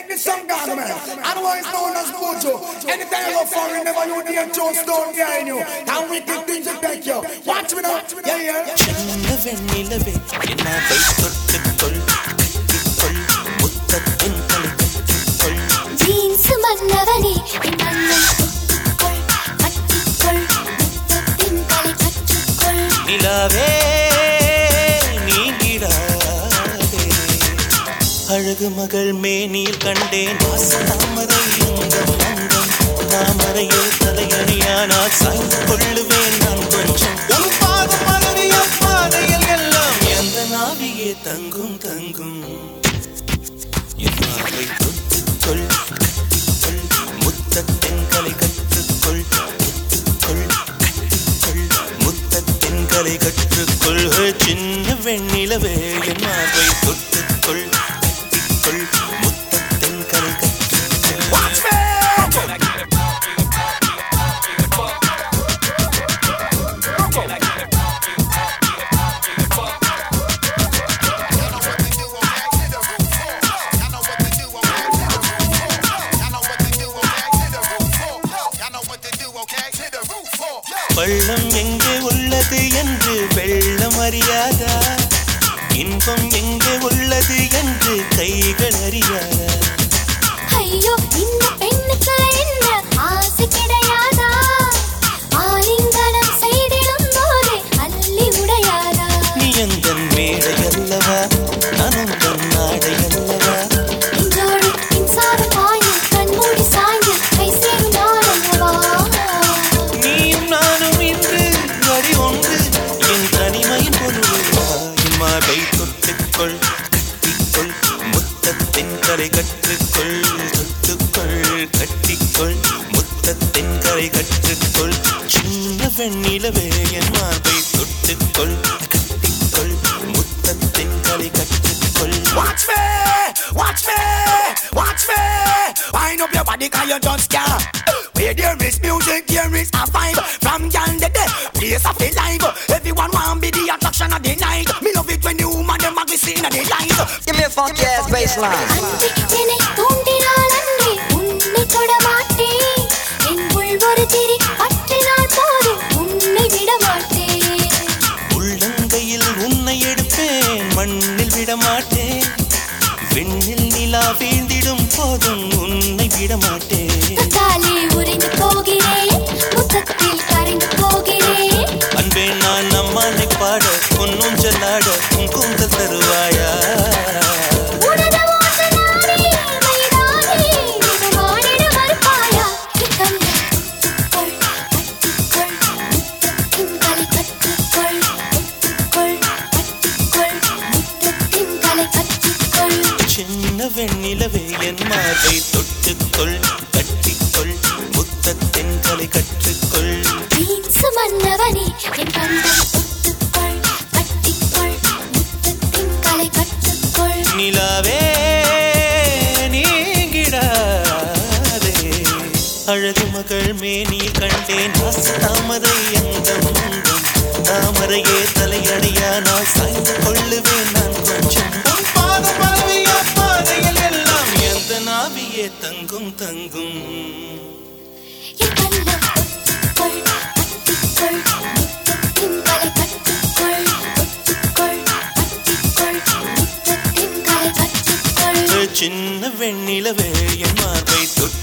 Take this song down, man. Otherwise known as Mojo. Anytime you go foreign, never you the Joe Stone behind you. And we did things to take you. Watch me now. Yeah, yeah. சின்ன வெண்ணிலவே என்னை தொட்டுக்கொள் கட்டிக்கொள் முத்தத்தின் தலை கட்டிக்கொள் jeans மன்னவனே என் மன்னன் தொட்டுக்கொள் கட்டிக்கொள் முத்தத்தின் கலை கற்றுக்கொள் நிலாவே நீங்கிடாதே அழகு மகள் மேனியில் கண்டேன் தாமரை எங்கம் அங்கம் தாமரையே தலையணியானால் சாய்ந்து கொள்ளுவேன் நான் கொஞ்சம் ஒரு பாதம் மலரிய பாதையில் எல்லாம் எந்த நாவியே தங்கும் தங்கும் என் பார்வை தொட்டுக்கொள் கட்டிக்கொள் முத்தத்தின் கலை கற்றுக்கொள் தொட்டுக்கொள் கட்டிக்கொள் முத்தத்தின் கலை கற்றுக்கொள் சின்ன வெண்ணிலவே என் மார்பை தொட்டுக்கொள் கட்டிக்கொள் முத்தத்தின் கலை கற்றுக்கொள் Watch me. பள்ளம் எங்கே உள்ளது என்று வெள்ளம் அறியாதா இன்பம் எங்கே உள்ளது என்று கைகள் அறியாதா ஐயோ இந்த பெண்ணுக்கு என்ன ஆசை கிடையாதா ஆலிங்கனம் செய்திடும் போது அள்ளி உடையாதா நீ எந்தன் மேடை அல்லவா நானும் தன் நாடை அல்லவா இன்றோடு மின்சார பாய்ந்து கண்மூடி சாய்ந்து கை சேரும் நாளல்லவா நீயும் நானும் இன்று வரி ஒன்று என் தனிமையின் பொருளா என் மார்பை தொட்டுக்கொள் கட்டிக்கொள் முத்தத்தின் கரை கற்றுக்கொள் தொட்டுக்கொள் கட்டிக்கொள் முத்தத்தின் கரை கற்றுக்கொள் சின்ன வெண்ணிலவே என் மார்பை தொட்டுக்கொள் கட்டிக்கொள் முத்தத்தின் கரை கற்றுக்கொள் Watch me, watch me, watch me. Wind up your body 'cause you just can't. Where there is music, there is a vibe. From girl to day, place of the life. Everyone want be the attraction of the night. Me love it when the woman them agree sing at the light. Give me a funky ass bass line. அன்பே என்னை தூண்டினால் அன்றே உன்னை தொட மாட்டேன் என் உள் ஒரு திரி பற்றினால் போதும் உன்னை விட மாட்டேன் உள்ளங்கையில் உன்னை எடுப்பேன் மண்ணில் விட மாட்டேன் விண்ணில் நிலா வீழ்ந்திடும் போதும் உன்னை விட மாட்டேன் தொட்டாலே உறைந்து போகிறேன் முத்தத்தில் கரைந்து போகிறேன் அன்பே நான் அம்மானை பாட பொன்னூஞ்சலாட உன் கூந்தல் தருவாயா உனது ஓட்ட நாடே மைதானே இது மானிட மறுப்பாயா கண்ணை தொட்டுக்கொள் கட்டிக்கொள் முத்தத்தின் கலை கற்றுக்கொள் தொட்டுக்கொள் கட்டிக்கொள் முத்தத்தின் கலை கற்றுக்கொள் சின்ன வெண்ணிலவே என் மார்பை தொட்டுக்கொள் கட்டிக்கொள் முத்தத்தின் கலை கற்றுக்கொள் ஜீன்ஸ் மன்னவனே என் பந்தம் தொட்டுக்கொள் கட்டிக்கொள் முத்தத்தின் கலை கற்றுக்கொள் நிலாவே நீங்கிடாதே அழகு மகள் மேனியில் கண்டேன் ஆசை தாமரை எங்கம் அங்கம் தாமரையே தலையடையானால் சாய்ந்து கொள்ளுவேன் நான் கொஞ்சம் உன் பாதம் பரவிய பாதையில் எல்லாம் எந்த நாவியே தங்கும் தங்கும் என் பந்தம் தொட்டுக்கொள் கட்டிக்கொள் முத்தத்தின் கலை கற்றுக்கொள் தொட்டுக்கொள் கட்டிக்கொள் முத்தத்தின் கலை கற்றுக்கொள் சின்ன வெண்ணிலவே என் மார்பை தொட்டு